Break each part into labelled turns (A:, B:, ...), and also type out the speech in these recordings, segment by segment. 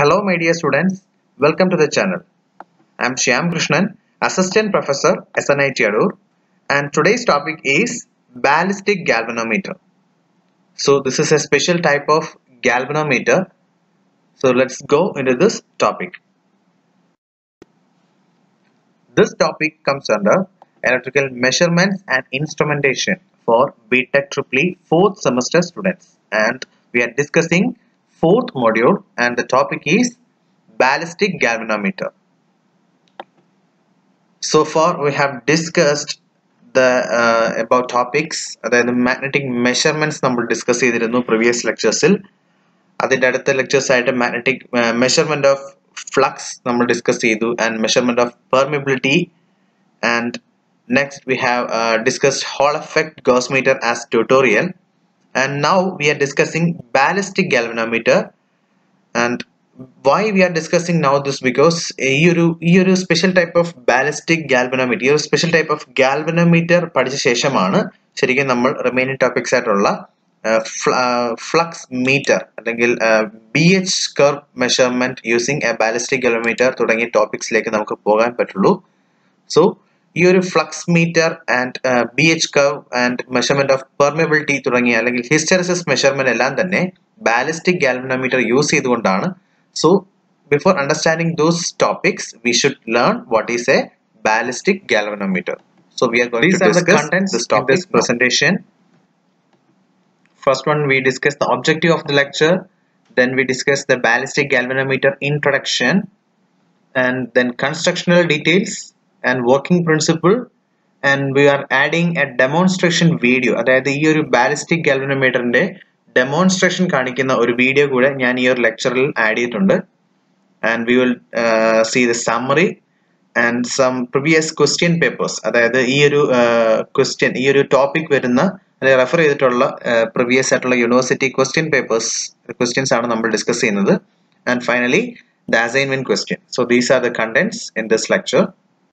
A: Hello, my dear students. Welcome to the channel. I am Shyam Krishnan, Assistant Professor, SNIT Adur, and today's topic is ballistic galvanometer. So, this is a special type of galvanometer. So, let's go into this topic. This topic comes under electrical measurements and instrumentation for BTEC Triple fourth semester students, and we are discussing fourth module, and the topic is ballistic galvanometer. So far, we have discussed the uh, about topics അതായത് magnetic measurements നമ്മൾ discuss ചെയ്തിരുന്നു previous ലെക്ചേഴ്സിൽ അതിന്റെ അടുത്ത lectures ആയിട്ട് magnetic measurement of flux നമ്മൾ discuss ചെയ്തു and measurement of permeability and next we have discussed Hall effect gaussmeter as tutorial and now we are discussing ballistic galvanometer and why we are discussing now this because ഈ ഒരു ഈ ഒരു special type of ballistic galvanometer ഈ ഒരു special type of galvanometer പഠിച്ച ശേഷമാണ് ശരിക്കും നമ്മൾ റിമൈനിങ് ടോപ്പിക്സ് ആയിട്ടുള്ള ഫ്ലക്സ് മീറ്റർ അല്ലെങ്കിൽ B H curve measurement using a ballistic galvanometer തുടങ്ങിയ ടോപ്പിക്സിലേക്ക് നമുക്ക് പോകാൻ പറ്റുള്ളൂ സോ ഈ ഒരു flux meter and B H curve and measurement of permeability തുടങ്ങിയ അല്ലെങ്കിൽ ഹിസ്റ്ററിസിസ് മെഷർമെന്റ് എല്ലാം തന്നെ ബാലിസ്റ്റിക് ഗാൽവനോമീറ്റർ യൂസ് ചെയ്തുകൊണ്ടാണ് so before understanding those topics we should learn what is a ballistic galvanometer so we are going
B: These
A: to
B: are the
A: discuss
B: contents
A: this
B: in
A: topic
B: this
A: presentation first one we discuss the objective of the lecture then we discuss the ballistic galvanometer introduction and then constructional details and working principle and we are adding a demonstration video അതായത് ഈ ഒരു ballistic ഗാൽവനോമീറ്ററിന്റെ demonstration കാണിക്കുന്ന ഒരു video കൂടെ ഞാൻ ഈ ഒരു ലെക്ചറിൽ ആഡ് ചെയ്തിട്ടുണ്ട് and we will see the summary and some previous question papers അതായത് ഈ ഒരു ക്വസ്റ്റ്യൻ ഈ ഒരു ടോപ്പിക് വരുന്ന അല്ലെങ്കിൽ റെഫർ ചെയ്തിട്ടുള്ള പ്രിവിയസ് ആയിട്ടുള്ള യൂണിവേഴ്സിറ്റി ക്വസ്റ്റ്യൻ പേപ്പേഴ്സ് ക്വസ്റ്റ്യൻസ് ആണ് നമ്മൾ ഡിസ്കസ് ചെയ്യുന്നത് and finally the assignment question. So these are the contents in this lecture.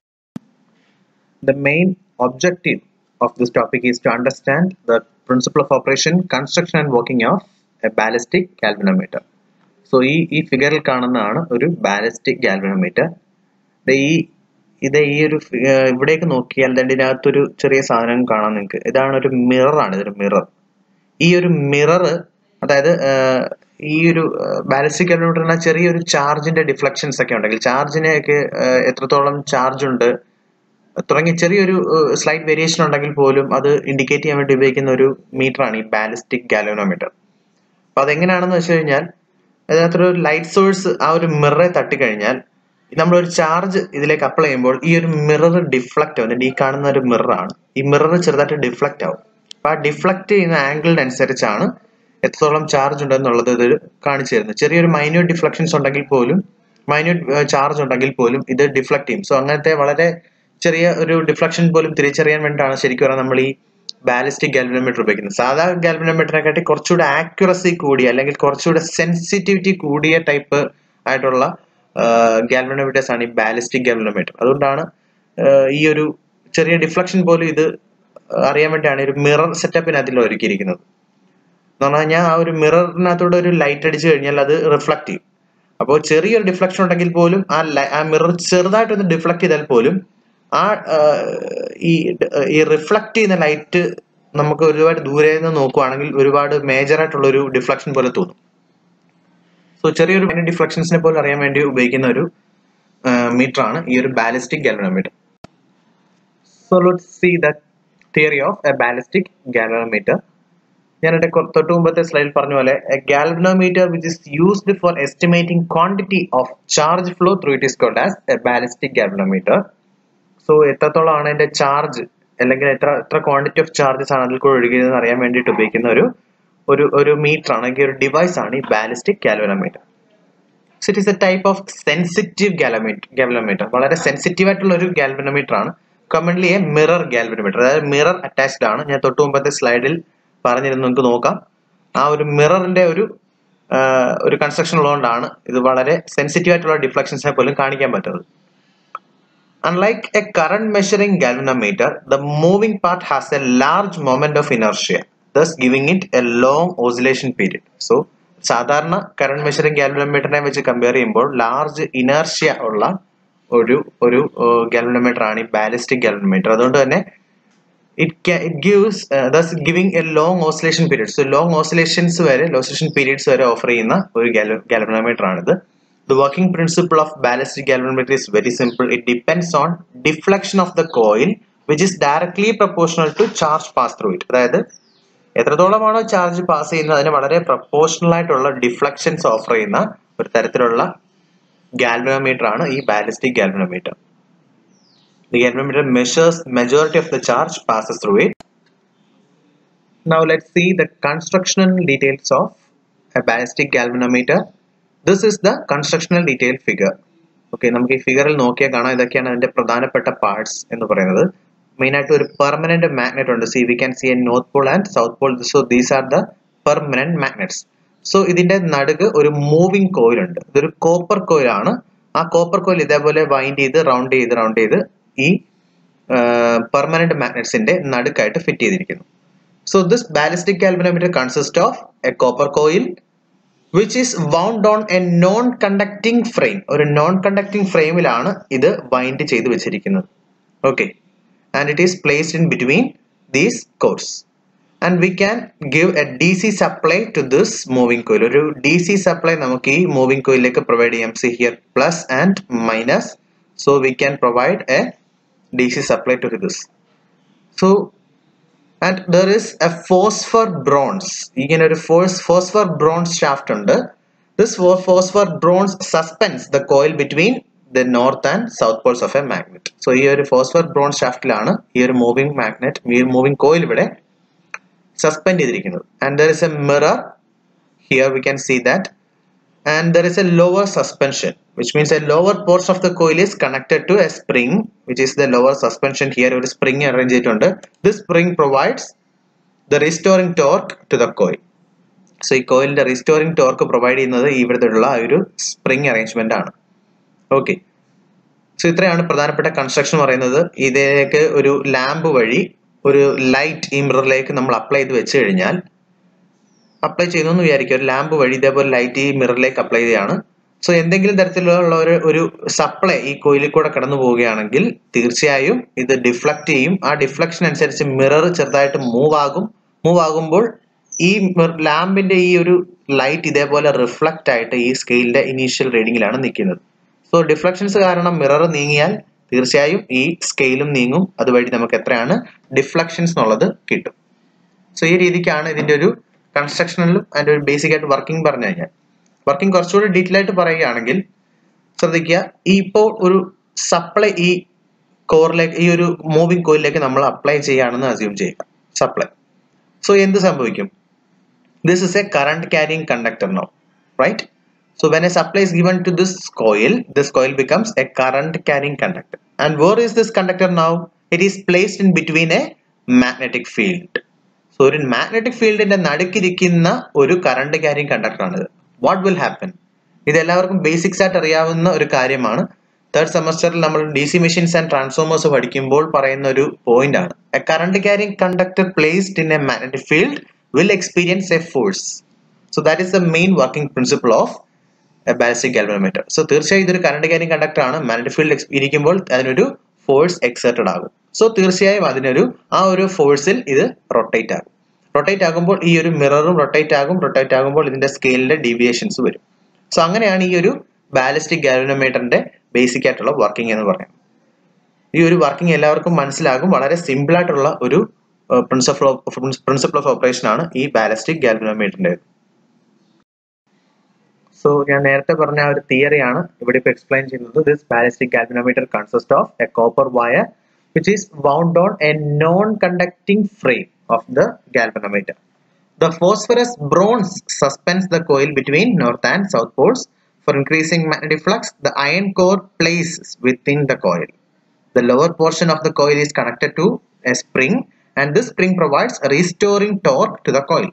A: The main objective of this topic is to understand the principle of operation, construction and working of a ballistic galvanometer. So ഈ ഈ ഫിഗറിൽ കാണുന്നതാണ് ഒരു ballistic galvanometer ഈ ഇത് ഈ ഒരു ഫി- ഏർ ഇവിടേക്ക് നോക്കിയാൽ ദാ ഇതിനകത്തൊരു ചെറിയ സാധനം കാണാൻ നിങ്ങൾക്ക് ഇതാണ് ഒരു മിറർ ആണ് ഇതൊരു മിറർ ഈ ഒരു മിറർ അതായത് ആഹ്, ഈ ഒരു ബാലിസ്റ്റിക് കാൽക്കുലേറ്ററിന് ചെറിയൊരു ചാർജിന്റെ ഡിഫ്ലക്ഷൻസ് ഒക്കെ ഉണ്ടെങ്കിൽ ചാർജിനെയൊക്കെ ആഹ്, എത്രത്തോളം ചാർജ് ഉണ്ട് തുടങ്ങിയ ചെറിയൊരു സ്ലൈറ്റ് വേരിയേഷൻ ഉണ്ടെങ്കിൽ പോലും അത് ഇൻഡിക്കേറ്റ് ചെയ്യാൻ വേണ്ടി ഉപയോഗിക്കുന്ന ഒരു മീറ്റർ ആണ് ഈ ബാലിസ്റ്റിക് ഗാലോനോമീറ്റർ അപ്പൊ അതെങ്ങനെയാണെന്ന് വെച്ച് കഴിഞ്ഞാൽ അതിനകത്തൊരു ലൈറ്റ് സോഴ്സ് ആ ഒരു മിററെ തട്ടിക്കഴിഞ്ഞാൽ നമ്മൾ ഒരു ചാർജ് ഇതിലേക്ക് അപ്ലൈ ചെയ്യുമ്പോൾ ഈ ഒരു മിറർ ഡിഫ്ലക്റ്റ് ആവും ഈ കാണുന്ന ഒരു മിറർ ആണ് ഈ മിറർ ചെറുതായിട്ട് ഡിഫ്ലക്റ്റ് ആവും അപ്പൊ ആ ഡിഫ്ലക്റ്റ് ചെയ്യുന്ന ആംഗിളിനനുസരിച്ചാണ് എത്രത്തോളം ചാർജ് ഉണ്ടെന്നുള്ളത് ഇത് കാണിച്ചു തരുന്നത് ചെറിയൊരു മൈന്യൂട്ട് ഡിഫ്ലക്ഷൻസ് ഉണ്ടെങ്കിൽ പോലും മൈന്യൂട്ട് ചാർജ് ഉണ്ടെങ്കിൽ പോലും ഇത് ഡിഫ്ലക്ട് ചെയ്യും സോ അങ്ങനത്തെ വളരെ ചെറിയ ഒരു ഡിഫ്ലക്ഷൻ പോലും തിരിച്ചറിയാൻ വേണ്ടിയിട്ടാണ് ശരിക്കും പറഞ്ഞാൽ നമ്മൾ ഈ ബാലിസ്റ്റിക് ഗാൽവനോമീറ്റർ ഉപയോഗിക്കുന്നത് സാധാ ഗാൽവനോമീറ്ററിനെക്കാട്ടി കുറച്ചുകൂടെ ആക്യുറസി കൂടിയ അല്ലെങ്കിൽ കുറച്ചുകൂടെ സെൻസിറ്റിവിറ്റി കൂടിയ ടൈപ്പ് ആയിട്ടുള്ള ഗാൽവനോമീറ്റേഴ്സ് ആണ് ഈ ബാലിസ്റ്റിക് ഗാൽവനോമീറ്റർ അതുകൊണ്ടാണ് ആഹ് ഈ ഒരു ചെറിയ ഡിഫ്ലക്ഷൻ പോലും ഇത് അറിയാൻ വേണ്ടിയാണ് ഒരു മിറർ സെറ്റപ്പിനകത്തിൽ ഒരുക്കിയിരിക്കുന്നത് എന്ന് പറഞ്ഞു കഴിഞ്ഞാൽ ആ ഒരു മിററിനകത്തൂടെ ഒരു ലൈറ്റ് അടിച്ചു കഴിഞ്ഞാൽ അത് റിഫ്ലക്ട് ചെയ്യും അപ്പോൾ ചെറിയൊരു ഡിഫ്ലക്ഷൻ ഉണ്ടെങ്കിൽ പോലും ആ ലൈ- ആ മിറർ ചെറുതായിട്ടൊന്ന് ഡിഫ്ലക്ട് ചെയ്താൽ പോലും ആ ആ, ഈ ഈ റിഫ്ലക്ട് ചെയ്യുന്ന ലൈറ്റ് നമുക്ക് ഒരുപാട് ദൂരെ നിന്ന് നോക്കുവാണെങ്കിൽ ഒരുപാട് മേജർ ആയിട്ടുള്ള ഒരു ഡിഫ്ലക്ഷൻ പോലെ തോന്നും സോ ചെറിയൊരു ഡിഫ്ലക്ഷൻസിനെ പോലും അറിയാൻ വേണ്ടി ഉപയോഗിക്കുന്ന ഒരു മീറ്റർ ആണ് ഈ ഒരു ballistic galvanometer so let's see the theory of a ballistic galvanometer ഞാൻ എന്റെ കൊ- തൊട്ട് മുമ്പത്തെ സ്ലൈഡിൽ പറഞ്ഞ പോലെ galvanometer which is used for estimating quantity of charge flow through it is called as a ballistic galvanometer so എത്രത്തോളമാണ് അതിന്റെ ചാർജ് അല്ലെങ്കിൽ എത്ര എത്ര ക്വാണ്ടിറ്റി ഓഫ് ചാർജസ് ആണ് അതിൽ കൂടെ ഒഴുകിയതെന്ന് അറിയാൻ വേണ്ടിയിട്ട് ഉപയോഗിക്കുന്ന ഒരു ഒരു ഒരു മീറ്റർ ആണ് അല്ലെങ്കിൽ ഒരു ഡിവൈസ് ആണ് ഈ ballistic galvanometer so it is a type of sensitive galvanometer galvanometer വളരെ സെൻസിറ്റീവ് ആയിട്ടുള്ള ഒരു ഗാൽവനോമീറ്റർ ആണ് കമൺലി എ മിറർ ഗാൽവനോമീറ്റർ അതായത് മിറർ അറ്റാച്ച്ഡ് ആണ് ഞാൻ തൊട്ട് മുമ്പത്തെ സ്ലൈഡിൽ പറഞ്ഞിരുന്നു നിങ്ങൾക്ക് നോക്കാം ആ ഒരു മിററിന്റെ ഒരു ആ, ഒരു കൺസ്ട്രക്ഷൻ ഉള്ളതുകൊണ്ടാണ് ഇത് വളരെ സെൻസിറ്റീവ് ആയിട്ടുള്ള ഡിഫ്ലക്ഷൻസിനെ പോലും കാണിക്കാൻ പറ്റുന്നത് Unlike a current measuring galvanometer, the moving part has a large moment of inertia, thus giving it a long oscillation period. So, സാധാരണ കറണ്ട് മെഷറിംഗ് ഗാൽവനോമീറ്ററിനെ വെച്ച് കമ്പയർ ചെയ്യുമ്പോൾ ലാർജ് ഇനർഷ്യ ഉള്ള ഒരു ഒരു ഗാൽവനോമീറ്റർ ആണ് ഈ ബാലിസ്റ്റിക് ഗാൽവനോമീറ്റർ അതുകൊണ്ട് തന്നെ it it gives thus giving a long oscillation period so long oscillations വരെ ഓസിലേഷൻ പീരീഡ്സ് വരെ ഓഫർ ചെയ്യുന്ന ഒരു ഗാൽവനോമീറ്റർ ആണിത് The working principle of ballistic galvanometer is very simple. It depends on deflection of the coil which is directly proportional to charge pass through it. അതായത് എത്രത്തോളമാണോ charge pass ചെയ്യുന്നത് അതിന് വളരെ proportional ആയിട്ടുള്ള deflections offer ചെയ്യുന്ന ഒരു തരത്തിലുള്ള galvanometer ആണ് ഈ ballistic galvanometer The galvanometer measures majority of the charge passes through it. Now let's see the constructional details of a ballistic galvanometer. This is the constructional detail figure. Okay നമുക്ക് ഈ ഫിഗറിൽ നോക്കിയാൽ കാണാം ഇതൊക്കെയാണ് അതിന്റെ പ്രധാനപ്പെട്ട പാർട്സ് എന്ന് പറയുന്നത് മെയിൻ ആയിട്ട് ഒരു പെർമനന്റ് മാഗ്നറ്റ് ഉണ്ട് see we can see a north pole and south pole so these are the permanent magnets so ഇതിന്റെ നടുക്ക് ഒരു മൂവിംഗ് കോയിൽ ഉണ്ട് ഇതൊരു കോപ്പർ കോയിൽ ആണ് ആ കോപ്പർ കോയിൽ ഇതേപോലെ വൈൻഡ് ചെയ്ത് റൗണ്ട് ചെയ്ത് റൗണ്ട് ചെയ്ത് ഈ പെർമനന്റ് മാഗ്നറ്റ്സിന്റെ നടുക്കായിട്ട് ഫിറ്റ് ചെയ്തിരിക്കുന്നു so this ballistic galvanometer consist of a copper coil which is wound on a non conducting frame ഒരു നോൺ കണ്ടക്ടിങ് ഫ്രെയിമിലാണ് ഇത് വൈൻഡ് ചെയ്ത് വെച്ചിരിക്കുന്നത് okay and it is placed in between these cores and we can give a D C supply to this moving coil ഒരു D C supply നമുക്ക് ഈ moving കോയിലേക്ക് provide ചെയ്യാം see here plus and minus so we can provide a D C supply to this so and there is a phosphor bronze ഇങ്ങനെ ഒരു force phosphor bronze shaft ഉണ്ട് this phosphor bronze suspense the coil between the north and south poles of a magnet so ഈ ഒരു ഫോസ്ഫർ ബ്രോൺസ് ഷാഫ്റ്റിലാണ് ഈ ഒരു മൂവിംഗ് മാഗ്നറ്റ് ഈ മൂവിംഗ് കോയിൽ ഇവിടെ സസ്പെൻഡ് ചെയ്തിരിക്കുന്നത് and there is a mirror here we can see that and there is a lower suspension which means a lower portion of the coil is connected to a spring which is the lower suspension here ഒരു spring arrange ചെയ്തിട്ടുണ്ട് this spring provides the restoring torque to the coil so ഈ കോയിലിന്റെ restoring torque provide ചെയ്യുന്നത് ഇവിടുത്തെ ആ ഒരു spring arrangement ആണ് okay so ഇത്രയാണ് പ്രധാനപ്പെട്ട കൺസ്ട്രക്ഷൻ പറയുന്നത് ഇതിലേക്ക് ഒരു ലാമ്പ് വഴി ഒരു ലൈറ്റ് ഈ മിററിലേക്ക് നമ്മൾ അപ്ലൈ ചെയ്ത് വെച്ച് കഴിഞ്ഞാൽ അപ്ലൈ ചെയ്യുന്നു എന്ന് വിചാരിക്കുക ഒരു ലാമ്പ് വഴി ഇതേപോലെ ലൈറ്റ് ഈ മിററിലേക്ക് അപ്ലൈ ചെയ്യുകയാണ് സോ എന്തെങ്കിലും തരത്തിലുള്ള ഒരു ഒരു സപ്ലൈ ഈ കോയിലിൽ കൂടെ കടന്നു പോവുകയാണെങ്കിൽ തീർച്ചയായും ഇത് ഡിഫ്ലക്ട് ചെയ്യും ആ ഡിഫ്ലക്ഷൻ അനുസരിച്ച് മിറർ ചെറുതായിട്ട് മൂവ് ആകും മൂവ് ആകുമ്പോൾ ഈ ലാമ്പിന്റെ ഈ ഒരു ലൈറ്റ് ഇതേപോലെ റിഫ്ലക്റ്റ് ആയിട്ട് ഈ സ്കെയിലിന്റെ ഇനീഷ്യൽ റീഡിങ്ങിലാണ് നിൽക്കുന്നത് സോ ഡിഫ്ലക്ഷൻസ് കാരണം മിറർ നീങ്ങിയാൽ തീർച്ചയായും ഈ സ്കെയിലും നീങ്ങും അതുവഴി നമുക്ക് എത്രയാണ് ഡിഫ്ലക്ഷൻസ് എന്നുള്ളത് കിട്ടും സോ ഈ രീതിക്കാണ് ഇതിന്റെ ഒരു കൺസ്ട്രക്ഷനിലും അതിന്റെ ഒരു ബേസിക് ആയിട്ട് വർക്കിംഗ് പറഞ്ഞു കഴിഞ്ഞാൽ വർക്കിംഗ് കുറച്ചുകൂടി ഡീറ്റെയിൽ ആയിട്ട് പറയുകയാണെങ്കിൽ ശ്രദ്ധിക്കുക ഈ ഇപ്പോൾ ഒരു സപ്ലൈ ഈ കോറിലേക്ക് ഈ ഒരു മൂവിംഗ് കോയിലേക്ക് നമ്മൾ അപ്ലൈ ചെയ്യുകയാണെന്ന് അസ്യൂം ചെയ്യുക സപ്ലൈ സോ എന്ത് സംഭവിക്കും this is a current carrying conductor no right so when a supply is given to this coil this coil becomes a current carrying conductor and where is this conductor now it is placed in between a magnetic field സോ ഒരു magnetic ഫീൽഡിന്റെ നടുക്കിരിക്കുന്ന ഒരു current carrying conductor ആണിത് what will happen ഇത് എല്ലാവർക്കും basics ആയിട്ട് അറിയാവുന്ന ഒരു കാര്യമാണ് തേർഡ് സെമസ്റ്ററിൽ നമ്മൾ D C machines and transformers പഠിക്കുമ്പോൾ പറയുന്ന ഒരു പോയിന്റ് ആണ് a current carrying conductor placed in a magnetic field will experience a force so that is the main working principle of a ballistic galvanometer so തീർച്ചയായും ഇതൊരു current carrying conductor ആണ് magnetic field ഇരിക്കുമ്പോൾ അതിനൊരു force exerted ആകും so തീർച്ചയായും അതിനൊരു ആ ഒരു ഫോഴ്സിൽ ഇത് റൊട്ടേറ്റ് ആകും റൊട്ടേറ്റ് ആകുമ്പോൾ ഈ ഒരു മിററും റൊട്ടേറ്റ് ആകും റൊട്ടേറ്റ് ആകുമ്പോൾ ഇതിന്റെ സ്കെയിലിന്റെ ഡീവിയേഷൻസ് വരും സോ അങ്ങനെയാണ് ഈ ഒരു ബാലിസ്റ്റിക് ഗാൽവനോമീറ്ററിന്റെ ബേസിക് ആയിട്ടുള്ള വർക്കിംഗ് എന്ന് പറയുന്നത് ഈ ഒരു വർക്കിംഗ് എല്ലാവർക്കും മനസ്സിലാകും വളരെ സിമ്പിൾ ആയിട്ടുള്ള ഒരു principle of principle of operation ആണ് ഈ ബാലിസ്റ്റിക് ഗാൽവനോമീറ്ററിന്റെ സോ ഞാൻ നേരത്തെ പറഞ്ഞ ഒരു തിയറിയാണ് ഇവിടെ ഇപ്പോൾ എക്സ്പ്ലെയിൻ ചെയ്യുന്നത് this ballistic galvanometer consist of a copper wire which is wound on a non-conducting frame of the galvanometer. The phosphorus bronze suspends the coil between north and south poles. For increasing magnetic flux, the iron core places within the coil. The lower portion of the coil is connected to a spring and this spring provides a restoring torque to the coil.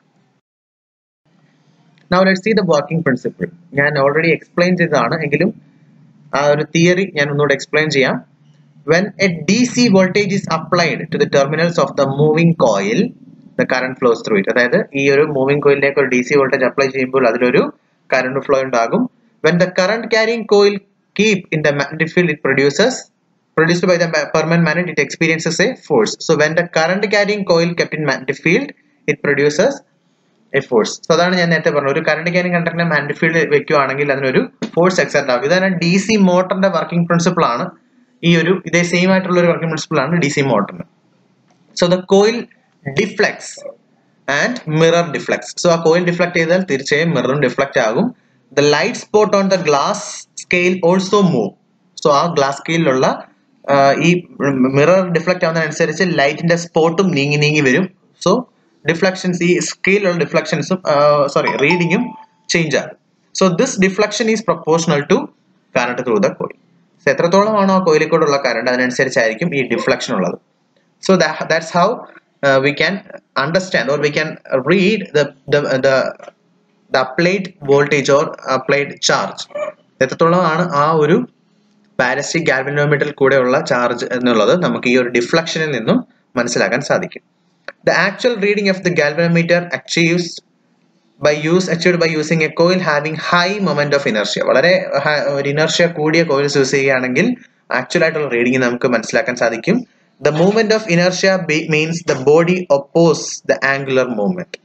A: Now let's see the working principle. ഞാൻ already explain ചെയ്തതാണ് എങ്കിലും ആ ഒരു theory ഞാൻ ഒന്നുകൂടെ explain ചെയ്യാം when a DC voltage is applied to the terminals of the moving coil, the current flows through it അതായത് ഈ ഒരു മൂവിംഗ് കോയിലിലേക്ക് ഒരു ഡി സി വോൾട്ടേജ് അപ്ലൈ ചെയ്യുമ്പോൾ അതിലൊരു കറണ്ട് ഫ്ലോ ഉണ്ടാകും when the current carrying coil keep in the magnetic field it produces produced by the permanent magnet it experiences a force so when the current carrying coil kept in magnetic field it produces a force so അതാണ് ഞാൻ നേരത്തെ പറഞ്ഞത് ഒരു current carrying കണ്ടക്ടറിനെ magnetic field വെക്കുകയാണെങ്കിൽ അതിനൊരു force exert ആകും ഇതാണ് ഡി സി മോട്ടറിന്റെ വർക്കിംഗ് പ്രിൻസിപ്പിൾ ആണ് ഈ ഒരു ഇതേ സെയിം ആയിട്ടുള്ള ഒരു വർക്കിംഗ് പ്രിൻസിപ്പിൾ ആണ് ഡി സി മോട്ടറിന് so the coil deflex and mirror deflex so ആ കോയിൽ ഡിഫ്ലക്ട് ചെയ്താൽ തീർച്ചയായും മിററും ഡിഫ്ലക്ട് ആകും the light spot on the glass scale also move so ആ ഗ്ലാസ് സ്കെയിലുള്ള ഈ മിറർ ഡിഫ്ലക്ട് ആവുന്നതനുസരിച്ച് ലൈറ്റിന്റെ സ്പോട്ടും നീങ്ങി നീങ്ങി വരും സോ ഡിഫ്ലക്ഷൻസ് ഈ സ്കെയിലുള്ള ഡിഫ്ലക്ഷൻസും സോറി റീഡിങ്ങും ചേഞ്ച് ആകും so this deflection is proportional to current through the coil so എത്രത്തോളമാണോ ആ കോയിലിൽ കൂടെയുള്ള കറണ്ട് അതിനനുസരിച്ചായിരിക്കും ഈ ഡിഫ്ലക്ഷൻ ഉള്ളത് so that's how we can understand or we can read the the applied voltage or applied charge എത്രത്തോളമാണ് ആ ഒരു പാരസ്റ്റിക് ഗാൽവനോമീറ്ററിൽ കൂടെയുള്ള ചാർജ് എന്നുള്ളത് നമുക്ക് ഈ ഒരു ഡിഫ്ലക്ഷനിൽ നിന്നും മനസ്സിലാക്കാൻ സാധിക്കും the actual reading of the galvanometer achieves by use achieved by using a coil having high moment of inertia വളരെ ഒരു ഇനർഷ്യ കൂടിയ കോയിൽസ് യൂസ് ചെയ്യുകയാണെങ്കിൽ ആക്ച്വൽ ആയിട്ടുള്ള റീഡിംഗ് നമുക്ക് മനസ്സിലാക്കാൻ സാധിക്കും the movement of inertia means the body oppose the angular movement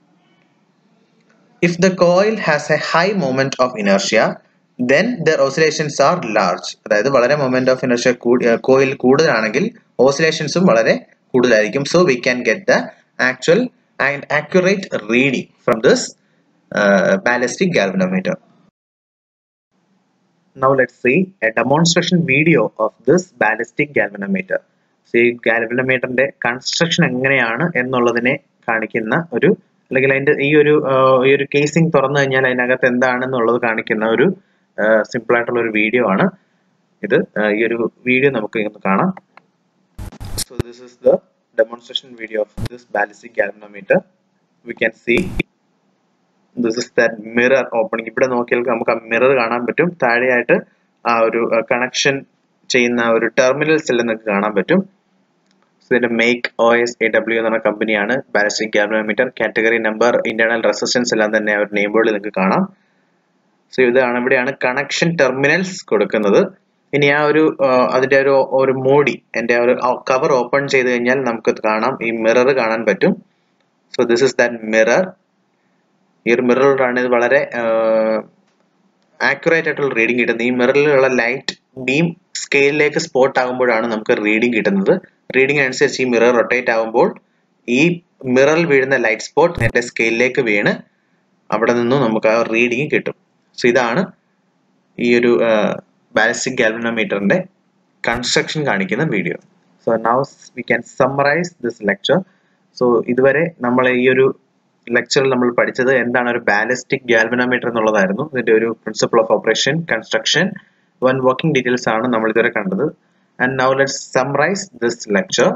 A: if the coil has a high movement of inertia then their oscillations are large അതായത് വളരെ മൊമെന്റ് ഓഫ് ഇനർഷ്യ കോയിൽ കൂടുതലാണെങ്കിൽ ഓസിലേഷൻസും വളരെ കൂടുതലായിരിക്കും so we can get the actual and accurate reading from this ballistic galvanometer Now let's see a demonstration video of this ballistic galvanometer. ഈ ഗാൽവനോമീറ്ററിന്റെ construction എങ്ങനെയാണ് എന്നുള്ളതിനെ കാണിക്കുന്ന ഒരു അല്ലെങ്കിൽ അതിന്റെ ഈ ഒരു ഈ ഒരു കേസിംഗ് തുറന്നു കഴിഞ്ഞാൽ അതിനകത്ത് എന്താണെന്നുള്ളത് കാണിക്കുന്ന ഒരു സിമ്പിൾ ആയിട്ടുള്ള ഒരു വീഡിയോ ആണ് ഇത് ഈ ഒരു വീഡിയോ നമുക്ക് ഇന്ന് കാണാം so this is the demonstration video of this ballistic galvanometer we can see this is that mirror opening ഇവിടെ നോക്കിയാൽ നമുക്ക് ആ മിറർ കാണാൻ പറ്റും താഴെയായിട്ട് ആ ഒരു കണക്ഷൻ ചെയ്യുന്ന ഒരു ടെർമിനൽ സെല്ല് നിങ്ങൾക്ക് കാണാൻ പറ്റും ഇതിന്റെ make O S A W എന്ന് പറഞ്ഞ കമ്പനിയാണ് ballistic galvanometer category number internal resistance എല്ലാം തന്നെ ഒരു നെയിം ബോർഡിൽ നിങ്ങൾക്ക് കാണാം സോ ഇതാണ് ഇവിടെയാണ് കണക്ഷൻ ടെർമിനൽസ് കൊടുക്കുന്നത് ഇനി ആ ഒരു അതിന്റെ ഒരു ഒരു മോഡി എൻ്റെ ഒരു കവർ ഓപ്പൺ ചെയ്ത് കഴിഞ്ഞാൽ നമുക്ക് കാണാം ഈ മിറർ കാണാൻ പറ്റും so this is that mirror ഈ ഒരു മിററിലാണ് ഇത് വളരെ ആക്യുറേറ്റ് ആയിട്ടുള്ള റീഡിംഗ് കിട്ടുന്നത് ഈ മിററിലുള്ള ലൈറ്റ് ബീം സ്കെയിലിലേക്ക് സ്പോട്ട് ആകുമ്പോഴാണ് നമുക്ക് റീഡിംഗ് കിട്ടുന്നത് റീഡിംഗ് അനുസരിച്ച് ഈ മിറർ റൊട്ടേറ്റ് ആകുമ്പോൾ ഈ മിററിൽ വീഴുന്ന ലൈറ്റ് സ്പോട്ട് നേരത്തെ സ്കെയിലിലേക്ക് വീണ് അവിടെ നിന്നും നമുക്ക് ആ റീഡിംഗ് കിട്ടും സോ ഇതാണ് ഈ ഒരു ബാലിസ്റ്റിക് ഗാൽവനോമീറ്ററിന്റെ കൺസ്ട്രക്ഷൻ കാണിക്കുന്ന video so now we can summarize this lecture so ഇതുവരെ നമ്മൾ ഈ ഒരു ലെക്ചറിൽ നമ്മൾ പഠിച്ചത് എന്താണ് ഒരു ബാലിസ്റ്റിക് ഗാൽവനോമീറ്റർ എന്നുള്ളതായിരുന്നു ഇതിന്റെ ഒരു principle of operation construction one working details ആണ് നമ്മൾ ഇതുവരെ കണ്ടത് and now let's summarize this lecture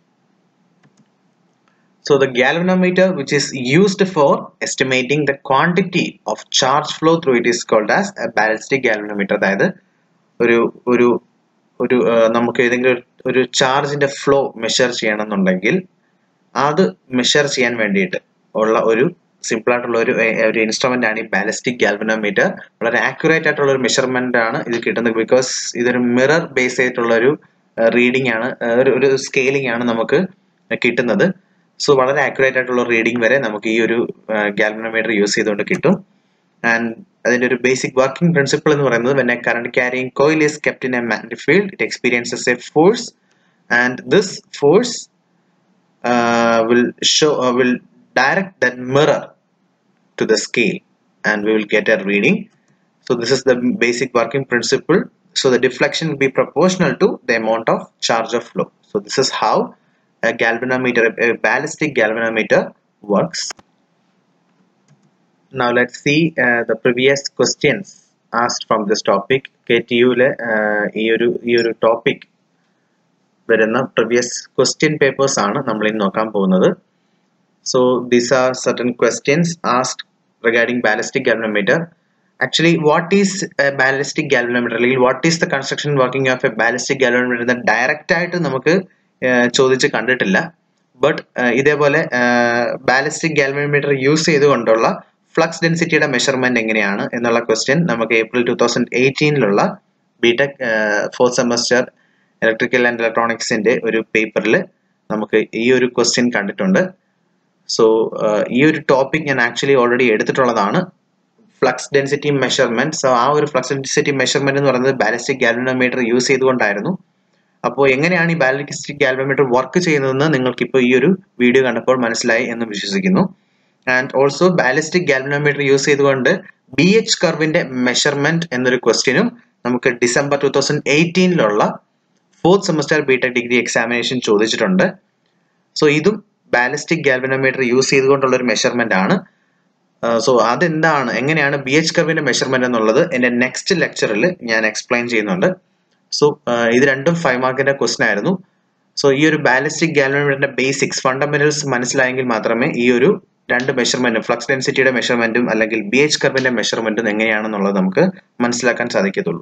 A: So the galvanometer which is used for estimating the quantity of charge flow through it is called as a ballistic galvanometer അതായത് ഒരു ഒരു ഒരു നമുക്ക് ഏതെങ്കിലും ഒരു ചാർജിന്റെ ഫ്ലോ മെഷർ ചെയ്യണമെന്നുണ്ടെങ്കിൽ അത് മെഷർ ചെയ്യാൻ വേണ്ടിയിട്ട് ഉള്ള ഒരു സിമ്പിൾ ആയിട്ടുള്ള ഒരു ഒരു ഇൻസ്ട്രുമെന്റ് ആണ് ഈ ബാലിസ്റ്റിക് ഗാൽവനോമീറ്റർ വളരെ ആക്യുറേറ്റ് ആയിട്ടുള്ള ഒരു മെഷർമെന്റ് ആണ് ഇത് കിട്ടുന്നത് ബിക്കോസ് ഇതൊരു മിറർ ബേസ് ആയിട്ടുള്ള ഒരു റീഡിംഗ് ആണ് ഒരു ഒരു സ്കെയിലിംഗ് ആണ് നമുക്ക് കിട്ടുന്നത് സോ വളരെ ആക്യുറേറ്റ് ആയിട്ടുള്ള റീഡിംഗ് വരെ നമുക്ക് ഈ ഒരു ഗാൽവനോമീറ്റർ യൂസ് ചെയ്തുകൊണ്ട് കിട്ടും ആൻഡ് അതിന്റെ ഒരു ബേസിക് വർക്കിംഗ് പ്രിൻസിപ്പിൾ എന്ന് പറയുന്നത് when a current carrying coil is kept in a magnetic field it experiences a force and this force will show will direct that mirror to the scale and we will get a reading so this is the basic working principle so the deflection will be proportional to the amount of charge of flow so this is how a galvanometer a ballistic galvanometer works now let's see uh, the previous questions asked from this topic KTU ലെ ഈ ഒരു ഈ ഒരു topic വരുന്ന previous question papers ആണ് നമ്മൾ ഇന്ന് നോക്കാൻ പോകുന്നത് So these are certain questions asked regarding ballistic galvanometer. Actually, what is a ballistic galvanometer? അല്ലെങ്കിൽ what is the construction working of a ballistic galvanometer എന്ന് ഡയറക്റ്റ് ആയിട്ട് നമുക്ക് ചോദിച്ച് കണ്ടിട്ടില്ല ബട്ട് ഇതേപോലെ ബാലിസ്റ്റിക് ഗാൽവനോമീറ്റർ യൂസ് ചെയ്തുകൊണ്ടുള്ള ഫ്ലക്സ് ഡെൻസിറ്റിയുടെ മെഷർമെന്റ് എങ്ങനെയാണ് എന്നുള്ള ക്വസ്റ്റ്യൻ നമുക്ക് ഏപ്രിൽ ടൂ തൗസൻഡ് എയ്റ്റീനിലുള്ള BTech fourth semester electrical and ഇലക്ട്രോണിക്സിന്റെ ഒരു പേപ്പറിൽ നമുക്ക് ഈ ഒരു ക്വസ്റ്റ്യൻ കണ്ടിട്ടുണ്ട് സോ ഈ ഒരു ടോപ്പിക് ഞാൻ ആക്ച്വലി ഓൾറെഡി എടുത്തിട്ടുള്ളതാണ് ഫ്ലക്സ് ഡെൻസിറ്റി മെഷർമെന്റ് സോ ആ ഒരു ഫ്ലക്സ് ഡെൻസിറ്റി മെഷർമെന്റ് എന്ന് പറയുന്നത് ബാലിസ്റ്റിക് ഗാൽവനോമീറ്റർ യൂസ് ചെയ്തുകൊണ്ടായിരുന്നു അപ്പോൾ എങ്ങനെയാണ് ഈ ബാലിസ്റ്റിക് ഗാൽവനോമീറ്റർ വർക്ക് ചെയ്യുന്നതെന്ന് നിങ്ങൾക്ക് ഇപ്പോൾ ഈ ഒരു വീഡിയോ കണ്ടപ്പോൾ മനസ്സിലായി എന്ന് വിശ്വസിക്കുന്നു and also ballistic galvanometer use ചെയ്തുകൊണ്ട് ബി എച്ച് കർവിന്റെ മെഷർമെന്റ് എന്നൊരു ക്വസ്റ്റ്യനും നമുക്ക് ഡിസംബർ ടൂ തൗസൻഡ് എയ്റ്റീനിലുള്ള fourth semester BTech degree examination ചോദിച്ചിട്ടുണ്ട് സോ ഇതും ബാലിസ്റ്റിക് ഗാൽവനോമീറ്റർ യൂസ് ചെയ്തുകൊണ്ടുള്ള ഒരു മെഷർമെന്റ് ആണ് സോ അതെന്താണ് എങ്ങനെയാണ് ബി എച്ച് കർവിന്റെ മെഷർമെന്റ് എന്നുള്ളത് എന്റെ നെക്സ്റ്റ് ലെക്ചറിൽ ഞാൻ എക്സ്പ്ലെയിൻ ചെയ്യുന്നുണ്ട് സോ ഇത് രണ്ടും ഫൈവ് മാർക്കിന്റെ ക്വസ്റ്റൻ ആയിരുന്നു സോ ഈ ഒരു ബാലിസ്റ്റിക് ഗാൽവനോമീറ്ററിന്റെ ബേസിക്സ് ഫണ്ടമെന്റൽസ് മനസ്സിലായെങ്കിൽ മാത്രമേ ഈ ഒരു രണ്ട് മെഷർമെന്റും ഫ്ലക്സ് ഡെൻസിറ്റിയുടെ മെഷർമെന്റും അല്ലെങ്കിൽ ബി എച്ച് കർവിന്റെ മെഷർമെന്റും എങ്ങനെയാണെന്നുള്ളത് നമുക്ക് മനസ്സിലാക്കാൻ സാധിക്കത്തുള്ളൂ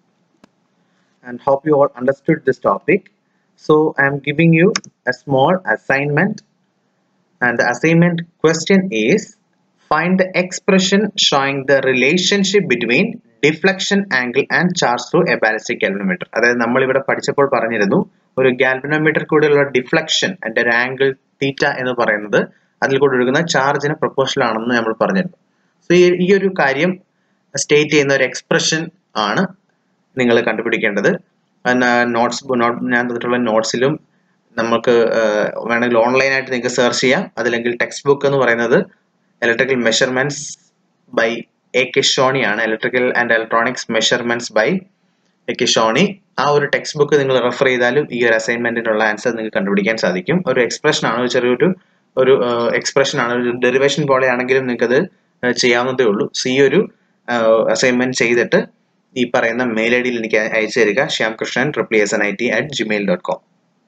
A: and hope you all understood this topic. So I am giving you a small assignment and the assignment question is find the expression showing the relationship between deflection angle and charge through a ballistic galvanometer അതായത് നമ്മൾ ഇവിടെ പഠിച്ചപ്പോൾ പറഞ്ഞിരുന്നു ഒരു galvanometer കൂടെയുള്ള deflection അതിന്റെ ഒരു angle theta എന്ന് പറയുന്നത് അതിൽ കൂടെ ഒഴുകുന്ന ചാർജിന് പ്രൊപ്പോഷൽ ആണെന്ന് നമ്മൾ പറഞ്ഞിരുന്നു സോ ഈ ഒരു കാര്യം സ്റ്റേറ്റ് ചെയ്യുന്ന ഒരു എക്സ്പ്രഷൻ ആണ് നിങ്ങൾ കണ്ടുപിടിക്കേണ്ടത് നോട്ട്സ് നോട്ട് ഞാൻ തന്നിട്ടുള്ള നോട്ട്സിലും നമുക്ക് വേണമെങ്കിൽ ഓൺലൈനായിട്ട് നിങ്ങൾക്ക് സെർച്ച് ചെയ്യാം അതല്ലെങ്കിൽ ടെക്സ്റ്റ് ബുക്ക് എന്ന് പറയുന്നത് electrical measurements by A K Sawhney ആണ് electrical and electronics measurements by A K Sawhney ആ ഒരു ടെക്സ്റ്റ് ബുക്ക് നിങ്ങൾ റെഫർ ചെയ്താലും ഈ ഒരു അസൈൻമെന്റിനുള്ള ആൻസർ നിങ്ങൾക്ക് കണ്ടുപിടിക്കാൻ സാധിക്കും ഒരു എക്സ്പ്രഷൻ ആണ് ഒരു ചെറിയൊരു ഒരു എക്സ്പ്രഷൻ ആണ് ഒരു ഡെറിവേഷൻ പോലെയാണെങ്കിലും നിങ്ങൾക്ക് അത് ചെയ്യാവുന്നതേ ഉള്ളൂ സോ ഈ ഒരു അസൈൻമെന്റ് ചെയ്തിട്ട് ഈ പറയുന്ന മെയിൽ ഐ ഡിയിൽ എനിക്ക് അയച്ചു തരിക Shyam Krishnan triple S N I T at Gmail dot com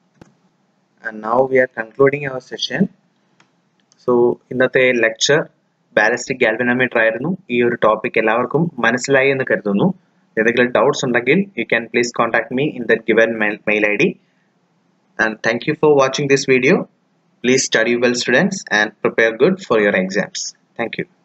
A: and now we are concluding our session so ഇന്നത്തെ ലെക്ചർ ബാലിസ്റ്റിക് ഗാൽവനോമീറ്റർ ആയിരുന്നു ഈ ഒരു ടോപ്പിക് എല്ലാവർക്കും മനസ്സിലായി എന്ന് കരുതുന്നു ഏതെങ്കിലും ഡൗട്ട്സ് ഉണ്ടെങ്കിൽ you can please contact me in the given mail I D and thank you for watching this video please study well students and prepare good for your exams thank U